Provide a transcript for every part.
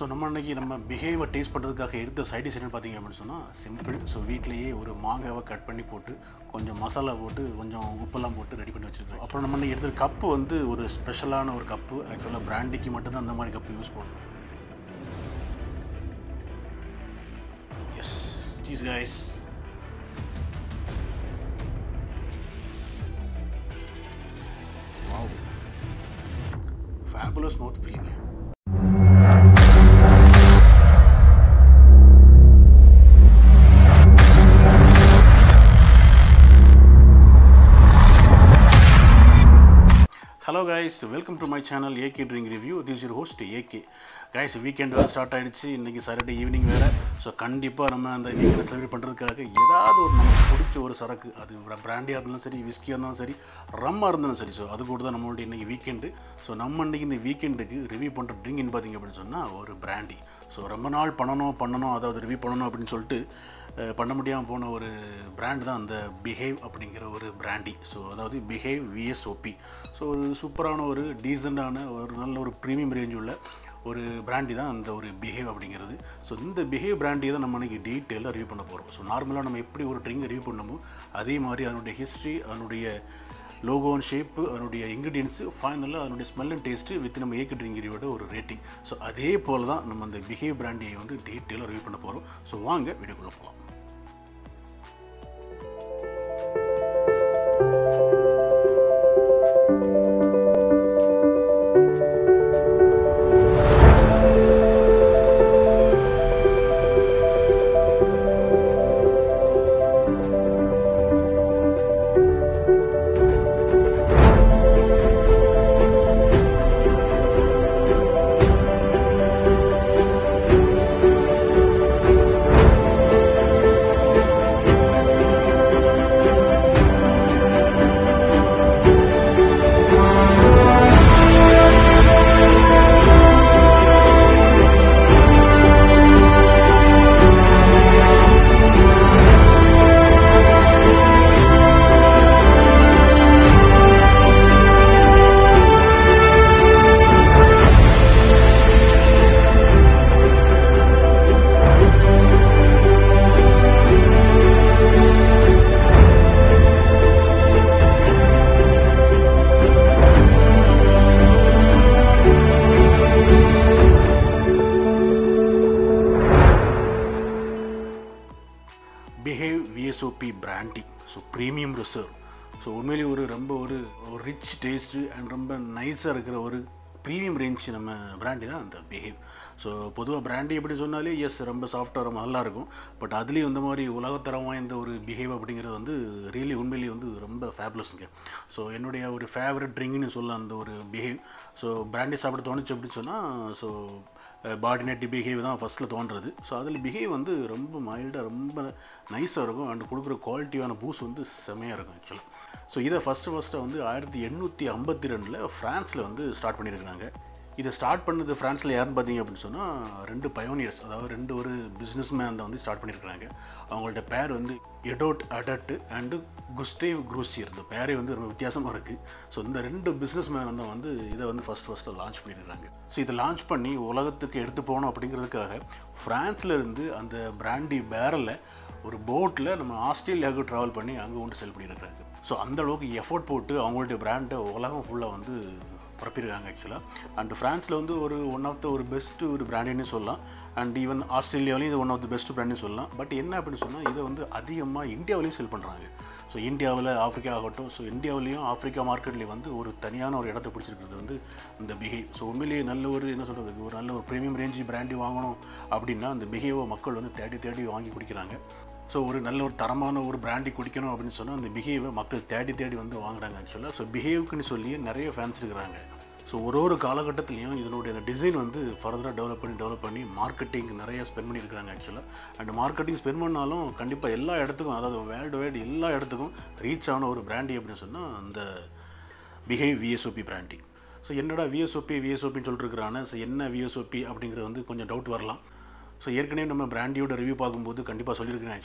so நம்ம அன்னைக்கு நம்ம பிஹேவை டேஸ்ட் பண்ணுறதுக்காக எடுத்த சைட் டிஷ் என்னன்னு பார்த்தீங்க அப்படின்னு சொன்னால் சிம்பிள் ஸோ வீட்லேயே ஒரு மாங்காவை கட் பண்ணி போட்டு கொஞ்சம் மசாலா போட்டு கொஞ்சம் உப்பெல்லாம் போட்டு ரெடி பண்ணி வச்சுருக்கோம் அப்புறம் நம்ம அன்னைக்கு எடுத்த கப்பு வந்து ஒரு ஸ்பெஷலான ஒரு கப்பு ஆக்சுவலாக பிராண்டிக்கு மட்டும்தான் அந்த மாதிரி கப்பு யூஸ் பண்ணணும் எஸ் சீஸ் guys wow fabulous mouth feeling hello guys welcome to my channel AK drink review this your host AK guys weekend வேறு ஸ்டார்ட் ஆகிடுச்சு இன்றைக்கி சாட்டர்டே ஈவினிங் வேறு ஸோ கண்டிப்பாக நம்ம அந்த வீக்கெண்டை செலிப்ரேட் பண்ணுறதுக்காக ஏதாவது ஒரு நமக்கு பிடிச்ச ஒரு சரக்கு அது பிராண்டியாக இருந்தாலும் சரி விஸ்கியாக இருந்தாலும் சரி ரம்மாக இருந்தாலும் சரி ஸோ அது கூட தான் நம்மளுடைய இன்றைக்கி வீக்கெண்டு ஸோ நம்ம இன்றைக்கி இந்த வீக்கெண்டுக்கு ரிவ்யூ பண்ணுற ட்ரிங்க்னு பார்த்தீங்க அப்படின்னு சொன்னால் ஒரு பிராண்டி ஸோ ரொம்ப நாள் பண்ணணும் பண்ணணும் அதாவது ரிவ்யூ பண்ணணும் அப்படின்னு சொல்லிட்டு அஹ், பண்ண முடியாமல் போன ஒரு பிராண்ட் தான் அந்த பிஹேவ் அப்படிங்கிற ஒரு பிராண்டி ஸோ அதாவது பிஹேவ் விஎஸ்ஓபி ஸோ ஒரு சூப்பரான ஒரு டீசெண்டான ஒரு நல்ல ஒரு ப்ரீமியம் ரேஞ்ச் உள்ள ஒரு பிராண்டி தான் அந்த ஒரு பிஹேவ் அப்படிங்கிறது ஸோ இந்த பிஹேவ் பிராண்டியை தான் நம்ம இன்றைக்கி டீட்டெயிலாக ரிவ்யூ பண்ண போகிறோம் ஸோ நார்மலாக நம்ம எப்படி ஒரு ட்ரிங்க் ரிவ்யூ பண்ணமோ அதே மாதிரி அதனுடைய ஹிஸ்ட்ரி அதனுடைய லோகோ அண்ட் ஷேப்பு அதனுடைய இன்க்ரீடியன்ஸு ஃபைனலாக அதனுடைய ஸ்மெல் அண்ட் டேஸ்ட்டு வித் நம்ம ஏக்கு ட்ரிங்க் ரிவ்யூட ஒரு ரேட்டிங் ஸோ அதே போல் தான் நம்ம அந்த பிஹேவ் பிராண்டியை வந்து டீட்டெயிலாக ரிவ்யூ பண்ண போகிறோம் ஸோ வாங்க வீடியோக்குள்ளே போகலாம் Beehive VSOP brandy so premium reserve so உண்மையிலேயே ஒரு ரொம்ப ஒரு ஒரு ரிச் டேஸ்ட்டு அண்ட் ரொம்ப நைஸாக இருக்கிற ஒரு ப்ரீமியம் ரேஞ்ச் நம்ம பிராண்டி தான் அந்த பிஹேவ் ஸோ பொதுவாக பிராண்டி எப்படி சொன்னாலே எஸ் ரொம்ப சாஃப்டாக ரொம்ப நல்லா இருக்கும் பட் அதுலேயும் இந்த மாதிரி உலகத்தரம் வாய்ந்த ஒரு பிஹேவ் அப்படிங்கிறது வந்து ரியலி உண்மையிலேயே வந்து ரொம்ப ஃபேப்லஸ்ங்க ஸோ என்னுடைய ஒரு ஃபேவரட் ட்ரிங்க்னு சொல்லலாம் அந்த ஒரு பிஹேவ் ஸோ பிராண்டி சாப்பிட தோணுச்சு அப்படின்னு சொன்னால் ஸோ பாடி நெட்டி பிஹேவ் தான் ஃபஸ்ட்டில் தோன்றது ஸோ அதில் பிஹேவ் வந்து ரொம்ப மைல்டாக ரொம்ப நைஸாக இருக்கும் அண்ட் கொடுக்குற குவாலிட்டியான பூஸ் வந்து செமையாக இருக்கும் ஆக்சுவலாக ஸோ இதை ஃபஸ்ட்டு ஃபஸ்ட்டு வந்து ஆயிரத்தி எண்ணூற்றி ஐம்பத்தி ரெண்டில் ஃப்ரான்ஸில் வந்து ஸ்டார்ட் பண்ணியிருக்கிறாங்க இதை ஸ்டார்ட் பண்ணது ஃப்ரான்ஸில் யாருன்னு பார்த்தீங்க அப்படின்னு சொன்னால் ரெண்டு பயோனியர்ஸ் அதாவது ரெண்டு ஒரு பிஸ்னஸ் மேன் தான் வந்து ஸ்டார்ட் பண்ணியிருக்கிறாங்க அவங்கள்ட்ட பேர் வந்து எடோட் அடட் அண்டு குஸ்டேவ் குரூசியர் இந்த பேரே வந்து ரொம்ப வித்தியாசமாக இருக்குது ஸோ இந்த ரெண்டு பிஸ்னஸ் மேன் தான் வந்து இதை வந்து ஃபஸ்ட் ஃபஸ்ட்டு லான்ச் பண்ணியிருக்காங்க ஸோ இதை லான்ச் பண்ணி உலகத்துக்கு எடுத்து போகணும் அப்படிங்கிறதுக்காக ஃப்ரான்ஸில் இருந்து அந்த பிராண்டி பேரலை ஒரு போட்டில் நம்ம ஆஸ்திரேலியாவுக்கு ட்ராவல் பண்ணி அங்கே கொண்டு செல் பண்ணியிருக்கிறாங்க ஸோ அந்த அளவுக்கு எஃபோர்ட் போட்டு அவங்களுடைய பிராண்டை உலகம் ஃபுல்லாக வந்து பரப்பியிருக்காங்க ஆக்சுவலாக அண்ட் ஃப்ரான்ஸில் வந்து ஒரு ஒன் ஆஃப் த ஒரு பெஸ்ட்டு ஒரு பிராண்டுன்னு சொல்லலாம் அண்ட் ஈவன் ஆஸ்திரேலியாவிலையும் இது ஒன் ஆஃப் த பெஸ்ட் பிராண்டுன்னு சொல்லலாம் பட் என்ன அப்படின்னு சொன்னால் இதை வந்து அதிகமாக இந்தியாவிலையும் செல் பண்ணுறாங்க ஸோ இந்தியாவில் ஆஃப்ரிக்கா ஆகட்டும் ஸோ இந்தியாவிலையும் ஆஃப்ரிக்கா மார்க்கெட்லேயும் வந்து ஒரு தனியான ஒரு இடத்த பிடிச்சிருக்கிறது வந்து இந்த பிஹேவ் ஸோ உண்மையிலேயே நல்ல ஒரு என்ன சொல்கிறது ஒரு நல்ல ஒரு ப்ரீமியம் ரேஞ்சு பிராண்டி வாங்கணும் அப்படின்னா அந்த பிஹேவை மக்கள் வந்து தேடி தேடி வாங்கி குடிக்கிறாங்க ஸோ ஒரு நல்ல ஒரு தரமான ஒரு பிராண்டி குடிக்கணும் அப்படின்னு சொன்னால் அந்த பிஹேவை மக்கள் தேடி தேடி வந்து வாங்குறாங்க ஆக்சுவலாக ஸோ பிஹேவுக்குன்னு சொல்லி நிறைய ஃபேன்ஸ் இருக்கிறாங்க ஸோ ஒரு ஒரு காலகட்டத்துலேயும் இதனுடைய அந்த டிசைன் வந்து ஃபர்தராக டெவலப் பண்ணி டெவலப் பண்ணி மார்க்கெட்டிங் நிறைய ஸ்பெண்ட் பண்ணியிருக்காங்க ஆக்சுவலாக அண்ட் மார்க்கெட்டிங் ஸ்பெண்ட் பண்ணாலும் கண்டிப்பாக எல்லா இடத்துக்கும் அதாவது வேர்ல்டு வைடு எல்லா இடத்துக்கும் ரீச் ஆன ஒரு பிராண்டி அப்படின்னு சொன்னால் அந்த பிஹேவ் விஎஸ்ஓபி பிராண்டி ஸோ என்னடா விஎஸ்ஓபி விஎஸ்ஓபின்னு சொல்லிட்டுருக்குறானே ஸோ என்ன விஎஸ்ஓபி அப்படிங்கிறது வந்து கொஞ்சம் டவுட் வரலாம் ஸோ ஏற்கனவே நம்ம பிராண்டியோட ரிவ்யூ பார்க்கும்போது கண்டிப்பாக சொல்லியிருக்கிறேன் ஆக்சுவலாக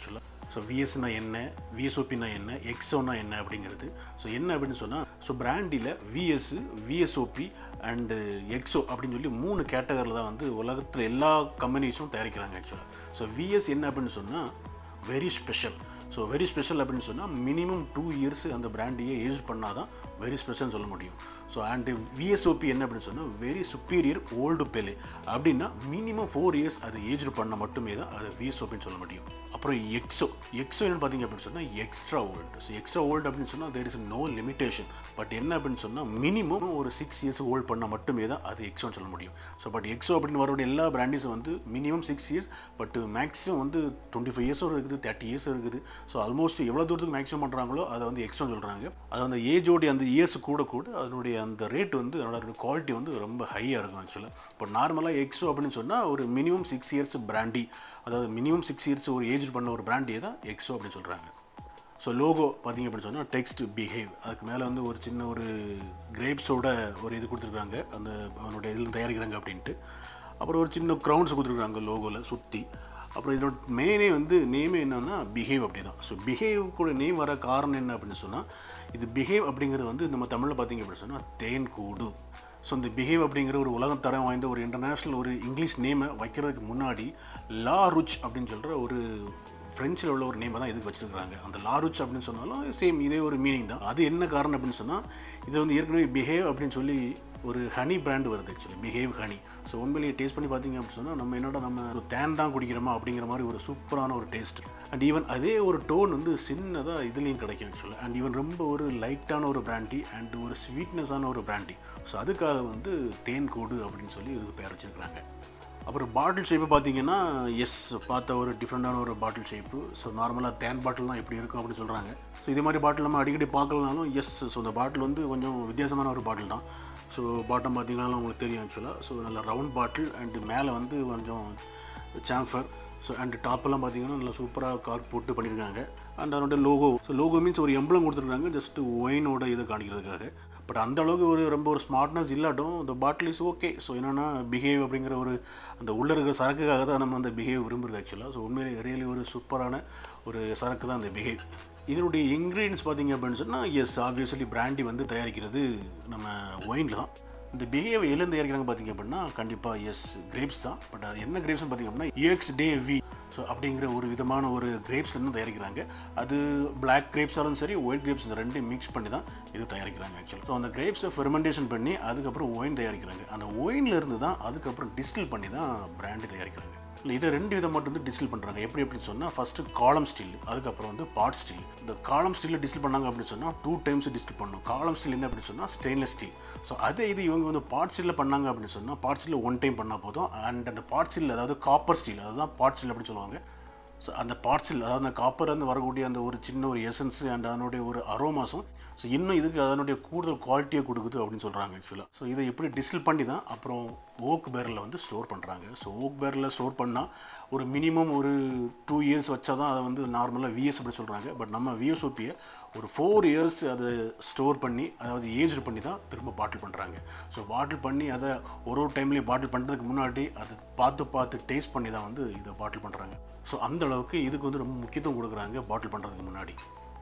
ஸோ விஎஸ்னா என்ன விஎஸ்ஓபினா என்ன எக்ஸோனா என்ன அப்படிங்கிறது ஸோ என்ன அப்படின்னு சொன்னால் ஸோ பிராண்டியில் விஎஸ் விஎஸ்ஓபி அண்டு எக்ஸோ அப்படின்னு சொல்லி மூணு கேட்டகரியில் தான் வந்து உலகத்தில் எல்லா கம்பெனிஸும் தயாரிக்கிறாங்க ஆக்சுவலாக ஸோ விஎஸ் என்ன அப்படின்னு சொன்னால் very special so very special அப்படின்னு சொன்னால் மினிமம் டூ இயர்ஸ் அந்த பிராண்டையே ஏஜ் பண்ணால் தான் வெரி ஸ்பெஷல்னு சொல்ல முடியும் ஸோ அண்டு விஎஸ்ஓபி என்ன அப்படின்னு சொன்னால் வெரி சுப்பீரியர் ஓல்டு பெலே அப்படின்னா மினிமம் ஃபோர் இயர்ஸ் அது ஏஜ் பண்ண மட்டுமே தான் அது விஎஸ்ஓபின்னு சொல்ல முடியும் அப்புறம் எக்ஸோ எக்ஸோ என்ன பார்த்தீங்க அப்படின்னு சொன்னால் extra old so extra old அப்படின்னு சொன்னால் there is no limitation but என்ன அப்படின்னு சொன்னால் மினிமம் ஒரு சிக்ஸ் இயர்ஸ் ஹோல்ட் பண்ண மட்டுமே தான் அது எக்ஸோன்னு சொல்ல முடியும் ஸோ பட் எக்ஸோ அப்படின்னு வரக்கூடிய எல்லா பிராண்டிஸும் வந்து minimum six years but maximum வந்து டுவெண்ட்டி ஃபைவ் இயர்ஸும் இருக்குது தேர்ட்டி இயர்ஸ் இருக்குது ஸோ ஆல்மோஸ்ட் எவ்வளோ தூரத்துக்கு மேக்ஸிமம் பண்ணுறாங்களோ அதை வந்து எக்ஸோன்னு சொல்கிறாங்க அது அந்த ஏஜோடைய அந்த இயர்ஸ் கூட கூட அதனுடைய அந்த ரேட் வந்து அதோட குவாலிட்டி வந்து ரொம்ப ஹையாக இருக்கும் ஆக்சுவலாக இப்போ நார்மலாக எக்ஸோ அப்படின்னு சொன்னால் ஒரு மினிமம் சிக்ஸ் இயர்ஸ் பிராண்டி அதாவது மினிமம் சிக்ஸ் இயர்ஸ் ஒரு ஏஜ் பண்ண ஒரு பிராண்டியே தான் எக்ஸோ அப்படின்னு சொல்கிறாங்க ஸோ லோகோ பார்த்தீங்க அப்படின்னு சொன்னால் டெக்ஸ்ட் பிஹேவ் அதுக்கு மேலே வந்து ஒரு சின்ன ஒரு கிரேப்ஸோட ஒரு இது கொடுத்துருக்காங்க அந்த அவனுடைய இதில் தயாரிக்கிறாங்க அப்படின்ட்டு அப்புறம் ஒரு சின்ன க்ரௌண்ட்ஸ் கொடுத்துருக்காங்க லோகோவில் சுற்றி அப்புறம் இதோட மெயினே வந்து நேமே என்னன்னா பிஹேவ் அப்படி தான் ஸோ பிஹேவ் கூட நேம் வர காரணம் என்ன அப்படின்னு சொன்னால் இது பிஹேவ் அப்படிங்கிறது வந்து நம்ம தமிழில் பார்த்தீங்க அப்படின்னு சொன்னால் தேன் கூடு ஸோ இந்த பிஹேவ் அப்படிங்கிற ஒரு உலகம் தரம் வாய்ந்த ஒரு இன்டர்நேஷ்னல் ஒரு இங்கிலீஷ் நேமை வைக்கிறதுக்கு முன்னாடி லா ருச் அப்படின்னு சொல்கிற ஒரு ஃப்ரெஞ்சில் உள்ள ஒரு நேமை தான் இதுக்கு வச்சுருக்காங்க அந்த லாருச் அப்படின்னு சொன்னாலும் சேம் இதே ஒரு மீனிங் தான் அது என்ன காரணம் அப்படின்னு சொன்னால் இது வந்து ஏற்கனவே பிஹேவ் அப்படின்னு சொல்லி ஒரு ஹனி பிராண்ட் வருது ஆக்சுவலி பிஹேவ் ஹனி ஸோ உண்மையிலேயே டேஸ்ட் பண்ணி பார்த்தீங்க அப்படின்னு சொன்னால் நம்ம என்னோட நம்ம ஒரு தேன் தான் குடிக்கிறோமா அப்படிங்கிற மாதிரி ஒரு சூப்பரான ஒரு டேஸ்ட் அண்ட் ஈவன் அதே ஒரு டோன் வந்து சின்னதாக இதுலேயும் கிடைக்கும் ஆக்சுவலாக அண்ட் ஈவன் ரொம்ப ஒரு லைட்டான ஒரு பிராண்டி அண்ட் ஒரு ஸ்வீட்னஸான ஒரு பிராண்டி ஸோ அதுக்காக வந்து தேன் கூடு அப்படின்னு சொல்லி இதுக்கு பேர் வச்சுருக்கிறாங்க அப்புறம் பாட்டில் ஷேப்பு பார்த்தீங்கன்னா எஸ் பார்த்த ஒரு டிஃப்ரெண்ட்டான ஒரு பாட்டில் ஷேப்பு ஸோ நார்மலாக தேன் பாட்டில் தான் எப்படி இருக்கும் அப்படின்னு சொல்கிறாங்க ஸோ இதே மாதிரி பாட்டில் நம்ம அடிக்கடி பார்க்கலனாலும் எஸ் ஸோ இந்த பாட்டில் வந்து கொஞ்சம் வித்தியாசமான ஒரு பாட்டில் தான் ஸோ பாட்டம் பார்த்தீங்கன்னாலும் உங்களுக்கு தெரியும் ஆக்சுவலாக ஸோ நல்ல ரவுண்ட் பாட்டில் அண்டு மேலே வந்து கொஞ்சம் சாம்ஃபர் ஸோ அண்ட் டாப்பெல்லாம் பார்த்தீங்கன்னா நல்லா சூப்பராக கார்க் போட்டு பண்ணியிருக்காங்க அண்ட் அதனோட லோகோ ஸோ லோகோ மீன்ஸ் ஒரு எம்பளம் கொடுத்துருக்காங்க ஜஸ்ட் ஒயினோட இதை காணிக்கிறதுக்காக பட் அந்த அளவுக்கு ஒரு ரொம்ப ஒரு ஸ்மார்ட்னஸ் இல்லாட்டும் இந்த பாட்டில் இஸ் ஓகே ஸோ என்னென்னா பிஹேவ் அப்படிங்கிற ஒரு அந்த உள்ளே இருக்கிற சரக்குக்காக தான் நம்ம அந்த பிஹேவ் விரும்புறது ஆக்சுவலாக ஸோ உண்மையிலே ரியலி ஒரு சூப்பரான ஒரு சரக்கு தான் அந்த பிஹேவ் இதனுடைய இன்க்ரீடியன்ஸ் பார்த்தீங்க அப்படின்னு சொன்னால் எஸ் ஆப்வியஸ்லி பிராண்டி வந்து தயாரிக்கிறது நம்ம ஒயினில் தான் இந்த பிஹேவ் எதுலேருந்து தயாரிக்கிறாங்க பார்த்தீங்க அப்படின்னா கண்டிப்பாக எஸ் கிரேப்ஸ் தான் பட் அது என்ன கிரேப்ஸ்னு பார்த்தீங்க அப்படின்னா யூஎக்ஸ் டே வி ஸோ அப்படிங்கிற ஒரு விதமான ஒரு கிரேப்ஸ்லேருந்து தயாரிக்கிறாங்க அது பிளாக் கிரேப்ஸாலும் சரி ஒயிட் கிரேப்ஸ் இந்த ரெண்டையும் மிக்ஸ் பண்ணி தான் இது தயாரிக்கிறாங்க ஆக்சுவலி ஸோ அந்த கிரேப்ஸை ஃபெர்மெண்டேஷன் பண்ணி அதுக்கப்புறம் ஒயின் தயாரிக்கிறாங்க அந்த ஒயின்ல இருந்து தான் அதுக்கப்புறம் டிஸ்டில் பண்ணி தான் பிராண்டு தயாரிக்கிறாங்க இல்லை இதை ரெண்டு விதம் மட்டும் வந்து டிஸ்டில் பண்ணுறாங்க எப்படி எப்படின்னு சொன்னால் ஃபஸ்ட்டு காலம் ஸ்டீல் அதுக்கப்புறம் வந்து பாட் ஸ்டீல் இந்த காலம் ஸ்டீலில் டிஸ்டில் பண்ணாங்க அப்படின்னு சொன்னால் டூ டைம்ஸ் டிஸ்டில் பண்ணணும் காலம் ஸ்டீல் என்ன அப்படின்னு சொன்னால் ஸ்டெயின்லெஸ் ஸ்டீல் ஸோ அதே இது இவங்க வந்து பாட் ஸ்டீலில் பண்ணாங்க அப்படின்னு சொன்னால் பாட் ஸ்டீலில் ஒன் டைம் பண்ணால் போதும் அண்ட் அந்த பாட் ஸ்டீல் அதாவது காப்பர் ஸ்டீல் அதுதான் பாட் ஸ்டீல் அப்படின்னு சொல்லுவாங்க ஸோ அந்த பார்ட்ஸில் அதாவது அந்த காப்பர் வந்து வரக்கூடிய அந்த ஒரு சின்ன ஒரு எசன்ஸ் அண்ட் அதனுடைய ஒரு அரோமாஸும் ஸோ இன்னும் இதுக்கு அதனுடைய கூடுதல் குவாலிட்டியை கொடுக்குது அப்படின்னு சொல்கிறாங்க ஆக்சுவலாக ஸோ இதை எப்படி டிஸ்டில் பண்ணி தான் அப்புறம் ஓக் பேரில் வந்து ஸ்டோர் பண்ணுறாங்க ஸோ ஓக் பேரில் ஸ்டோர் பண்ணால் ஒரு மினிமம் ஒரு டூ இயர்ஸ் வச்சா தான் அதை வந்து நார்மலாக விஎஸ் அப்படி சொல்கிறாங்க பட் நம்ம விஎஸ்ஓபியை ஒரு ஃபோர் இயர்ஸ் அதை ஸ்டோர் பண்ணி அதாவது ஏஜ் பண்ணி தான் திரும்ப பாட்டில் பண்ணுறாங்க ஸோ பாட்டில் பண்ணி அதை ஒரு ஒரு டைம்லேயும் பாட்டில் பண்ணுறதுக்கு முன்னாடி அதை பார்த்து பார்த்து டேஸ்ட் பண்ணி தான் வந்து இதை பாட்டில் பண்ணுறாங்க ஸோ அந்த அளவுக்கு இதுக்கு வந்து ரொம்ப முக்கியத்துவம் கொடுக்குறாங்க பாட்டில் பண்ணுறதுக்கு முன்னாடி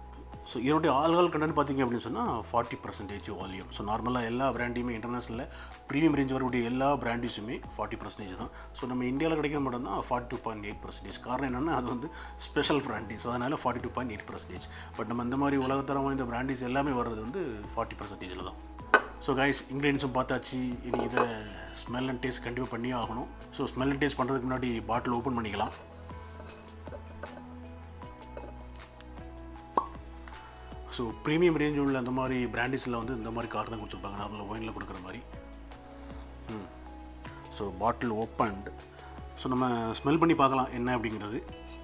ஸோ இதனுடைய ஆல்கஹால் கண்டென்ட் பார்த்தீங்க அப்படின்னு சொன்னால் ஃபார்ட்டி பர்சன்டேஜ் வால்யூம் ஸோ நார்மலாக எல்லா பிராண்டையுமே இன்டர்நேஷனலில் ப்ரீமியம் ரேஞ்ச் வரக்கூடிய எல்லா பிராண்டிஸுமே ஃபார்ட்டி பர்சன்டேஜ் தான் ஸோ நம்ம இந்தியாவில் கிடைக்கிற மட்டும் தான் forty two point eight percentage காரணம் என்னென்னா அது வந்து ஸ்பெஷல் பிராண்டி ஸோ அதனால் forty two point eight percentage but நம்ம இந்த மாதிரி உலகத்தரம் வாய்ந்த பிராண்டிஸ் எல்லாமே வர்றது வந்து ஃபார்ட்டி பர்சன்டேஜில் தான் ஸோ கைஸ் இன்க்ரீடியன்ஸும் பார்த்தாச்சு இனி இதை ஸ்மெல் அண்ட் டேஸ்ட் கண்டிப்பாக பண்ணியே ஆகணும் ஸோ ஸ்மெல் அண்ட் டேஸ்ட் பண்ணுறதுக்கு முன்னாடி பாட்டில் ஓப்பன் பண்ணிக்கலாம் ஸோ ப்ரீமியம் ரேஞ்ச் உள்ள அந்த மாதிரி பிராண்டிஸில் வந்து இந்த மாதிரி கார் தான் கொடுத்துருப்பாங்க நார்மலாக ஒயினில் கொடுக்குற மாதிரி ம் ஸோ பாட்டில் ஓப்பன்டு ஸோ நம்ம ஸ்மெல் பண்ணி பார்க்கலாம் என்ன அப்படிங்கிறது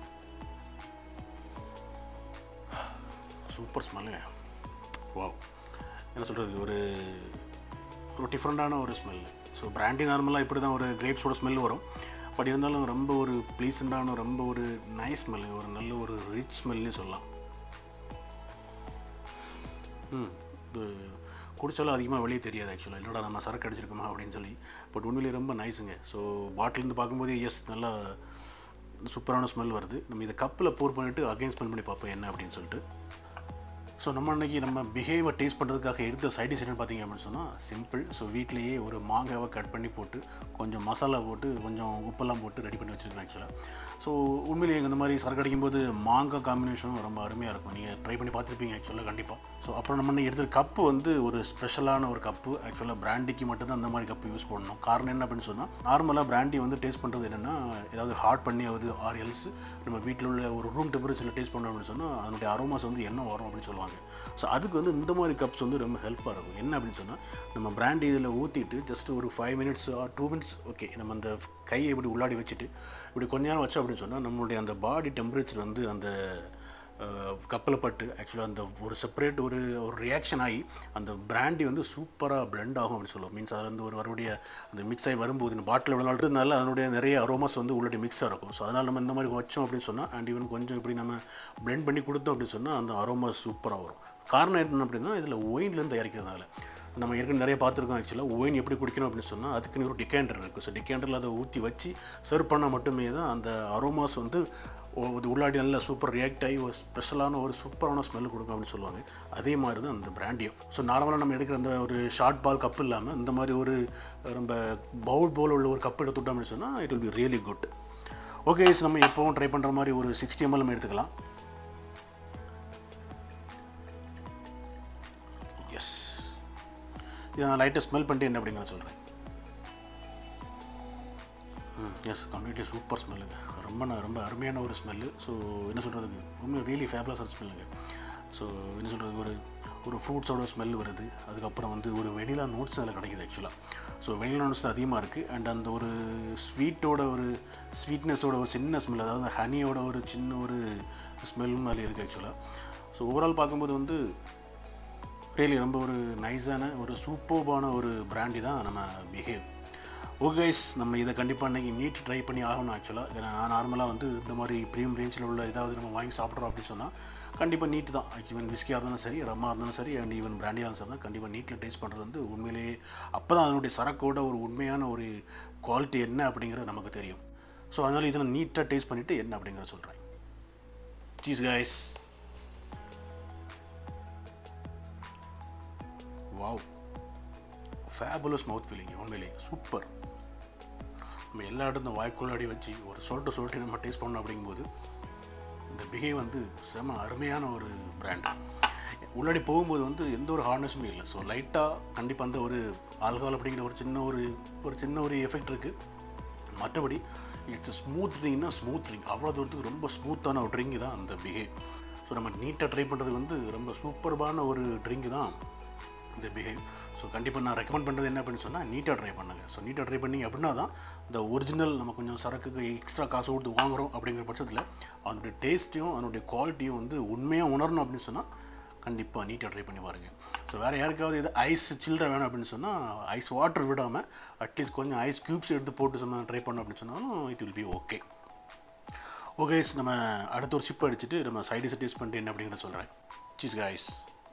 சூப்பர் ஸ்மெல்லுங்க வாவ் என்ன சொல்கிறது ஒரு ஒரு டிஃப்ரெண்ட்டான ஒரு ஸ்மெல் ஸோ பிராண்டி நார்மலாக இப்படி தான் ஒரு கிரேப்ஸோட ஸ்மெல் வரும் பட் இருந்தாலும் ரொம்ப ஒரு ப்ளீசண்டான ரொம்ப ஒரு நைஸ் ஸ்மெல் ஒரு நல்ல ஒரு ரிச் ஸ்மெல்னு சொல்லலாம் ம் இது குடித்தாலும் அதிகமாக வெளியே தெரியாது ஆக்சுவலாக என்னடா நம்ம சரக்கு அடிச்சிருக்கோமா அப்படின்னு சொல்லி பட் உண்மையிலேயே ரொம்ப நைஸுங்க ஸோ பாட்டிலேருந்து பார்க்கும்போதே எஸ் நல்லா சூப்பரான ஸ்மெல் வருது நம்ம இதை கப்பில் போர் பண்ணிவிட்டு அகைன் ஸ்மெல் பண்ணி பார்ப்போம் என்ன அப்படின்னு சொல்லிட்டு ஸோ நம்ம அன்றைக்கி நம்ம பிஹேவை டேஸ்ட் பண்ணுறதுக்காக எடுத்த சைட் டிஷ் என்னன்னு பார்த்தீங்க அப்படின்னு சொன்னால் சிம்பிள் ஸோ வீட்லேயே ஒரு மாங்காவை கட் பண்ணி போட்டு கொஞ்சம் மசாலா போட்டு கொஞ்சம் உப்பெல்லாம் போட்டு ரெடி பண்ணி வச்சுருக்கேன் ஆக்சுவலாக ஸோ உண்மையிலேயே இந்த மாதிரி சரக்கு அடிக்கும்போது மாங்காய் காம்பினேஷனும் ரொம்ப அருமையாக இருக்கும் நீங்கள் ட்ரை பண்ணி பார்த்துருப்பீங்க ஆக்சுவலாக கண்டிப்பாக ஸோ அப்புறம் நம்ம இன்னைக்கு எடுத்த கப்பு வந்து ஒரு ஸ்பெஷலான ஒரு கப்பு ஆக்சுவலாக பிராண்டிக்கு மட்டும்தான் அந்த மாதிரி கப்பு யூஸ் பண்ணணும் காரணம் என்ன அப்படின்னு சொன்னால் நார்மலாக பிராண்டி வந்து டேஸ்ட் பண்ணுறது என்னென்னா ஏதாவது ஹாட் பண்ணி ஆகுது ஆர் எல்ஸ் நம்ம வீட்டில் உள்ள ஒரு ரூம் டெம்பரேச்சரில் டேஸ்ட் பண்ணோம் அப்படின்னு சொன்னால் அதனுடைய அரோமாஸ் வந்து என்ன வரும் அப்படின்னு சொல்லுவாங்க ஸோ அதுக்கு வந்து இந்த மாதிரி கப்ஸ் வந்து ரொம்ப ஹெல்ப்பாக இருக்கும் என்ன அப்படின்னு சொன்னால் நம்ம பிராண்டி இதில் ஊற்றிட்டு ஜஸ்ட் ஒரு five minutes or two minutes okay நம்ம அந்த கையை இப்படி உள்ளாடி வச்சுட்டு இப்படி கொஞ்ச நேரம் வச்சோம் அப்படின்னு சொன்னால் நம்மளுடைய அந்த பாடி டெம்பரேச்சர் வந்து அந்த கப்பலில் பட்டு ஆக்சுவலாக அந்த ஒரு செப்பரேட் ஒரு ஒரு ரியாக்ஷன் ஆகி அந்த பிராண்டி வந்து சூப்பராக பிளெண்ட் ஆகும் அப்படின்னு சொல்லுவோம் மீன்ஸ் அதில் வந்து ஒரு வருடைய அந்த மிக்ஸ் ஆகி வரும்போது இந்த பாட்டில் விளாடுறதுனால அதனுடைய நிறைய அரோமாஸ் வந்து உள்ளே மிக்ஸாக இருக்கும் ஸோ அதனால் நம்ம இந்த மாதிரி வச்சோம் அப்படின்னு சொன்னால் அண்ட் ஈவன் கொஞ்சம் இப்படி நம்ம பிளெண்ட் பண்ணி கொடுத்தோம் அப்படின்னு சொன்னால் அந்த அரோமாஸ் சூப்பராக வரும் காரணம் என்ன அப்படின்னா இதில் ஒயின்லேருந்து தயாரிக்கிறதுனால நம்ம ஏற்கனவே நிறைய பார்த்துருக்கோம் ஆக்சுவலாக ஒயின் எப்படி குடிக்கணும் அப்படின்னு சொன்னால் அதுக்குன்னு ஒரு டிகேண்டர் இருக்குது ஸோ டிகேண்டரில் அதை ஊற்றி வச்சு சர்வ் பண்ணால் மட்டுமே தான் அந்த அரோமாஸ் வந்து ஒ- இது உள்ளாடி நல்லா சூப்பர் ரியாக்ட் ஆகி ஒரு ஸ்பெஷலான ஒரு சூப்பரான ஸ்மெல் கொடுக்கும் அப்படின்னு சொல்லுவாங்க அதே மாதிரி தான் அந்த பிராண்டியும் ஸோ நார்மலாக நம்ம எடுக்கிற அந்த ஒரு ஷார்ட் பால் கப் இல்லாமல் இந்த மாதிரி ஒரு ரொம்ப பவுல் போல் உள்ள ஒரு கப் எடுத்துட்டோம் அப்படின்னு சொன்னால் it will be really good okay நம்ம எப்போவும் ட்ரை பண்ணுற மாதிரி ஒரு சிக்ஸ்டி எம்எல் நம்ம எடுத்துக்கலாம் எஸ் இதை நான் லைட்டாக ஸ்மெல் பண்ணிட்டு என்ன அப்படிங்கிற சொல்கிறேன் ம் எஸ் கம்ப்ளீட்லி சூப்பர் ஸ்மெல்லுங்க ரொம்ப ந- ரொம்ப அருமையான ஒரு ஸ்மெல்லு ஸோ என்ன சொல்கிறதுக்கு உண்மை ரியலி ஃபேப்லஸான ஸ்மெல்லுங்க ஸோ என்ன சொல்கிறது ஒரு ஒரு ஃப்ரூட்ஸோட ஸ்மெல் வருது அதுக்கப்புறம் வந்து ஒரு வெனிலா நோட்ஸ் அதில் கிடைக்குது ஆக்சுவலாக ஸோ வெனிலா நோட்ஸ் அதிகமாக இருக்குது அண்ட் அந்த ஒரு ஸ்வீட்டோட ஒரு ஸ்வீட்னஸோட ஒரு சின்ன ஸ்மெல் அதாவது ஹனியோட ஒரு சின்ன ஒரு ஸ்மெல்லும் அதில் இருக்குது ஆக்சுவலாக ஸோ ஓவரால் பார்க்கும்போது வந்து ரியலி ரொம்ப ஒரு நைஸான ஒரு சூப்பர்பான ஒரு பிராண்டி தான் நம்ம பிஹேவ் ஓகே கைஸ் நம்ம இதை கண்டிப்பாக இன்றைக்கி நீட் ட்ரை பண்ணி ஆகணும் ஆக்சுவலாக இதை நான் நார்மலாக வந்து இந்த மாதிரி ப்ரீமியம் ரேஞ்சில் உள்ள ஏதாவது நம்ம வாங்கி சாப்பிட்றோம் அப்படின்னு சொன்னால் கண்டிப்பாக நீட் தான் ஈவன் விஸ்கியாக இருந்தாலும் சரி ரம்மா இருந்தாலும் சரி அண்ட் ஈவன் பிராண்டியாக இருந்தாலும் சரி கண்டிப்பாக நீட்டில் டேஸ்ட் பண்ணுறது வந்து உண்மையிலேயே அப்போ தான் அதனுடைய சரக்கோட ஒரு உண்மையான ஒரு குவாலிட்டி என்ன அப்படிங்கிறது நமக்கு தெரியும் ஸோ அதனால் இதை நான் நீட்டாக டேஸ்ட் பண்ணிவிட்டு என்ன அப்படிங்கிறத சொல்கிறேன் சீஸ் guys wow fabulous mouth feeling உண்மையிலேயே சூப்பர் நம்ம எல்லா இடத்துல வாய்க்குள்ளாடி வச்சு ஒரு சொல்லிட்டு சொல்லிட்டு நம்ம டேஸ்ட் பண்ணோம் அப்படிங்கும்போது இந்த பிஹேவ் வந்து செம அருமையான ஒரு பிராண்ட் உள்ளாடி போகும்போது வந்து எந்த ஒரு ஹார்னஸுமே இல்லை ஸோ லைட்டாக கண்டிப்பாக அந்த ஒரு ஆல்கஹால் அப்படிங்கிற ஒரு சின்ன ஒரு ஒரு சின்ன ஒரு எஃபெக்ட் இருக்குது மற்றபடி இட்ஸ் ஸ்மூத் ட்ரிங்க்னா ஸ்மூத் ட்ரிங்க் அவ்வளோ தூரத்துக்கு ரொம்ப ஸ்மூத்தான ஒரு ட்ரிங்க் தான் அந்த பிஹேவ் ஸோ நம்ம நீட்டாக ட்ரை பண்ணுறது வந்து ரொம்ப சூப்பர்பான ஒரு ட்ரிங்க் தான் இந்த பிஹேவ் ஸோ கண்டிப்பாக நான் ரெக்கமெண்ட் பண்ணுறது என்ன அப்படின்னு சொன்னால் நீட்டாக ட்ரை பண்ணுங்க ஸோ நீட்டாக ட்ரை பண்ணீங்க அப்படின்னா தான் இந்த ஒரிஜினல் நம்ம கொஞ்சம் சரக்குக்கு எக்ஸ்ட்ரா காசு கொடுத்து வாங்குறோம் அப்படிங்கிற பட்சத்தில் அதனுடைய டேஸ்ட்டையும் அதனுடைய குவாலிட்டியும் வந்து உண்மையாக உணரணும் அப்படின்னு சொன்னால் கண்டிப்பாக நீட்டாக ட்ரை பண்ணி பாருங்கள் ஸோ வேறு யாருக்காவது இது ஐஸ் சில்லற வேணும் அப்படின்னு சொன்னால் ஐஸ் வாட்டர் விடாமல் அட்லீஸ்ட் கொஞ்சம் ஐஸ் க்யூப்ஸ் எடுத்து போட்டு நம்ம ட்ரை பண்ணோம் அப்படின்னு சொன்னாலும் it will be okay okay நம்ம அடுத்த ஒரு சிப் அடிச்சுட்டு நம்ம சைடிஸ் டேஸ்ட் பண்ணிட்டு என்ன அப்படிங்கிறத சொல்கிறேன் சீஸ் காய்ஸ்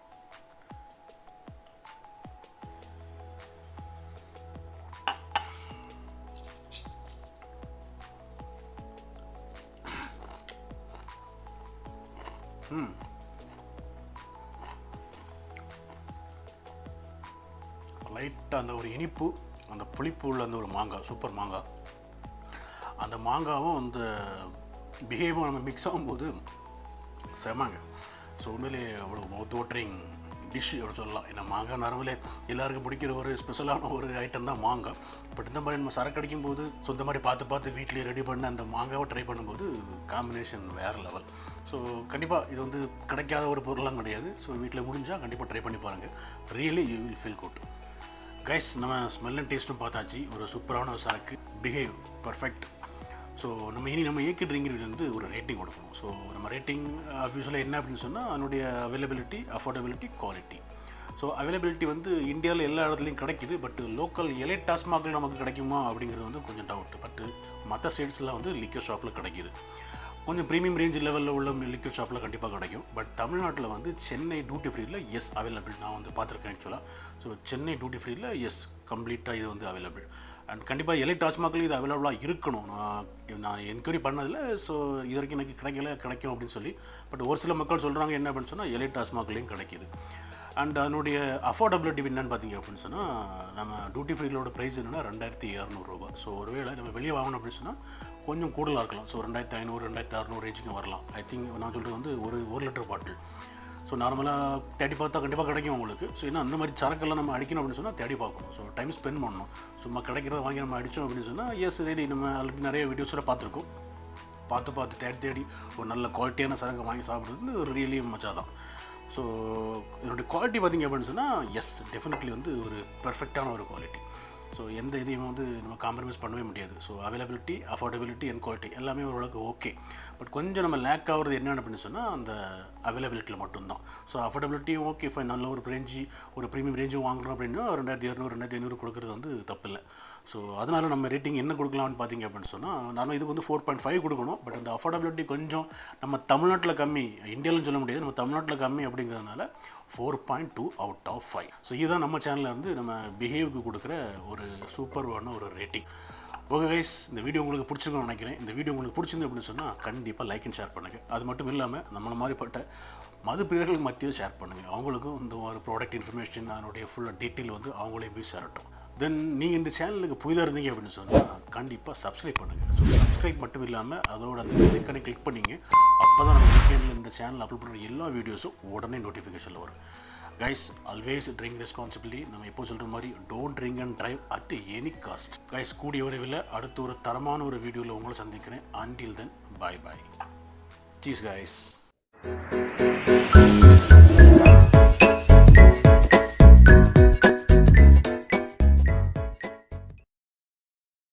லைட்டாக அந்த ஒரு இனிப்பு அந்த புளிப்பு உள்ள அந்த ஒரு மாங்காய் சூப்பர் மாங்காய் அந்த மாங்காவும் அந்த பிஹேவும் நம்ம மிக்ஸ் ஆகும்போது செமாங்க ஸோ உண்மையிலே அவ்வளோ மவுத் வாட்டரிங் டிஷ் அப்படி சொல்லலாம் ஏன்னா மாங்காய் நார்மலே எல்லாருக்கும் பிடிக்கிற ஒரு ஸ்பெஷலான ஒரு ஐட்டம் தான் மாங்காய் பட் இந்த மாதிரி நம்ம சரக்கு அடிக்கும் போது ஸோ இந்த மாதிரி பார்த்து பார்த்து வீட்லேயே ரெடி பண்ண அந்த மாங்காவை ட்ரை பண்ணும்போது காம்பினேஷன் வேறு லெவல் ஸோ கண்டிப்பாக இது வந்து கிடைக்காத ஒரு பொருளாம் கிடையாது ஸோ வீட்டில் முடிஞ்சால் கண்டிப்பாக ட்ரை பண்ணி பாருங்கள் really you will feel good guys நம்ம ஸ்மெல் அண்ட் டேஸ்ட்டும் பார்த்தாச்சு ஒரு சூப்பரான ஒரு சரக்கு பிஹேவ் பர்ஃபெக்ட் ஸோ நம்ம இனி நம்ம ஏக்கி ட்ரிங்க் வந்து ஒரு ரேட்டிங் கொடுக்கணும் ஸோ நம்ம ரேட்டிங் யூஸ்வலாக என்ன அப்படின்னு சொன்னால் அதனுடைய availability affordability quality so availability வந்து இந்தியாவில் எல்லா இடத்துலையும் கிடைக்குது பட் லோக்கல் எலை டாஸ்மாகில் நமக்கு கிடைக்குமா அப்படிங்கிறது வந்து கொஞ்சம் டவுட் பட் மற்ற ஸ்டேட்ஸ்லாம் வந்து லிக்கர் ஷாப்பில் கிடைக்குது கொஞ்சம் ப்ரீமியம் ரேஞ்ச் லெவலில் உள்ள லிக்விட் ஷாப்பில் கண்டிப்பாக கிடைக்கும் பட் தமிழ்நாட்டில் வந்து சென்னை டியூட்டி ஃப்ரீயில் எஸ் அவைலபிள் நான் வந்து பார்த்துருக்கேன் ஆக்சுவலாக ஸோ சென்னை டியூட்டி ஃப்ரீயில் எஸ் கம்ப்ளீட்டாக இது வந்து அவைலபிள் அண்ட் கண்டிப்பாக எலை டாஸ்மாக்லேயும் இது அவைலபிளாக இருக்கணும் நான் நான் என்கொயரி பண்ணதில் ஸோ இது வரைக்கும் எனக்கு கிடைக்கல கிடைக்கும் அப்படின்னு சொல்லி பட் ஒரு சில மக்கள் சொல்கிறாங்க என்ன அப்படின்னு சொன்னால் எலை டாஸ்மாக்லேயும் கிடைக்கிது அண்ட் அதனுடைய அஃபோர்டபிலிட்டி என்னன்னு பார்த்தீங்க அப்படின்னு சொன்னால் நம்ம டியூட்டி ஃப்ரீலோட ப்ரைஸ் என்னென்னா ரெண்டாயிரத்தி இரநூறுபா ஸோ ஒருவேளை நம்ம வெளியே வாங்கணும் அப்படின்னு சொன்னால் கொஞ்சம் கூடுதலாக இருக்கலாம் ஸோ ரெண்டாயிரத்தி ஐநூறு ரெண்டாயிரத்தி அறநூறு ரேஞ்சுக்கு வரலாம் ஐ திங்க் நான் சொல்கிறது வந்து ஒரு ஒரு லிட்டர் பாட்டில் ஸோ நார்மலாக தேடி பார்த்தா கண்டிப்பாக கிடைக்கும் உங்களுக்கு ஸோ ஏன்னா அந்த மாதிரி சரக்கெல்லாம் நம்ம அடிக்கணும் அப்படின்னு சொன்னால் தேடி பார்க்கணும் ஸோ டைம் ஸ்பெண்ட் பண்ணணும் சும்மா கிடைக்கிறத வாங்கி நம்ம அடித்தோம் அப்படின்னு சொன்னால் எஸ் ரெடி நம்ம ஆல்ரெடி நிறைய வீடியோஸோட பார்த்துருக்கோம் பார்த்து பார்த்து தேடி தேடி ஒரு நல்ல குவாலிட்டியான சரக்கு வாங்கி சாப்பிட்றது ஒரு ரியலி மச்சா தான் ஸோ இதனுடைய குவாலிட்டி பார்த்திங்க அப்படின்னு சொன்னால் எஸ் டெஃபினெட்லி வந்து ஒரு பெர்ஃபெக்டான ஒரு குவாலிட்டி ஸோ எந்த இதையும் வந்து நம்ம காம்ப்ரமைஸ் பண்ணவே முடியாது so availability affordability and quality எல்லாமே ஓரளவுக்கு ஓகே பட் கொஞ்சம் நம்ம லேக் ஆகுறது என்னென்னு அப்படின்னு சொன்னால் அந்த அவைலபிலிட்டியில் மட்டும்தான் ஸோ அஃபோர்டபிலிட்டியும் ஓகே ஃபைன் நல்ல ஒரு ரேஞ்சு ஒரு ப்ரீமியம் ரேஞ்சும் வாங்குறோம் அப்படின்னா ரெண்டாயிரத்தி இரநூறு ரெண்டாயிரத்தி ஐநூறு கொடுக்குறது வந்து தப்பில்லை ஸோ அதனால் நம்ம ரேட்டிங் என்ன கொடுக்கலாம்னு பார்த்தீங்க அப்படின்னு சொன்னால் நார்மல் இதுக்கு வந்து ஃபோர் பாயிண்ட் ஃபைவ் கொடுக்கணும் பட் அந்த அஃபோர்டபிலிட்டி கொஞ்சம் நம்ம தமிழ்நாட்டில் கம்மி இந்தியாவிலும் சொல்ல முடியாது நம்ம தமிழ்நாட்டில் கம்மி அப்படிங்கிறதுனால four point two out of five so இதுதான் நம்ம சேனலில் இருந்து நம்ம பிஹேவுக்கு கொடுக்குற ஒரு சூப்பர்வான ஒரு ரேட்டிங் ஓகே கைஸ் இந்த வீடியோ உங்களுக்கு பிடிச்சிருக்கும்னு நினைக்கிறேன் இந்த வீடியோ உங்களுக்கு பிடிச்சிருந்து அப்படின்னு சொன்னால் கண்டிப்பாக லைக் அண்ட் ஷேர் பண்ணுங்கள் அது மட்டும் இல்லாமல் நம்மளை மாதிரிப்பட்ட மது பிரியர்களுக்கு மத்தியில் ஷேர் பண்ணுங்கள் அவங்களுக்கும் இந்த ஒரு ப்ராடக்ட் இன்ஃபர்மேஷன் அதனுடைய ஃபுல்லாக டீட்டெயில் வந்து அவங்களே போய் சேரட்டும் தென் நீங்கள் இந்த சேனலுக்கு புதிதாக இருந்தீங்க அப்படின்னு சொன்னால் கண்டிப்பாக சப்ஸ்கிரைப் பண்ணுங்கள் ஸோ சப்ஸ்கிரைப் மட்டும் இல்லாமல் அதோட அந்த ஐக்கனை கிளிக் பண்ணிங்க அப்போ தான் நம்ம வீக்கெண்டில் இந்த சேனல் அப்லோட் பண்ணுற எல்லா வீடியோஸும் உடனே நோட்டிஃபிகேஷனில் வரும் கைஸ் ஆல்வேஸ் ட்ரிங்க் ரெஸ்பான்சிபிலிட்டி நம்ம எப்போ சொல்கிற மாதிரி don't drink and drive at any cost guys கூடிய விரைவில் அடுத்த ஒரு தரமான ஒரு வீடியோவில் உங்களை சந்திக்கிறேன் அன்டில் தென் பாய் பாய் சீஸ் கைஸ்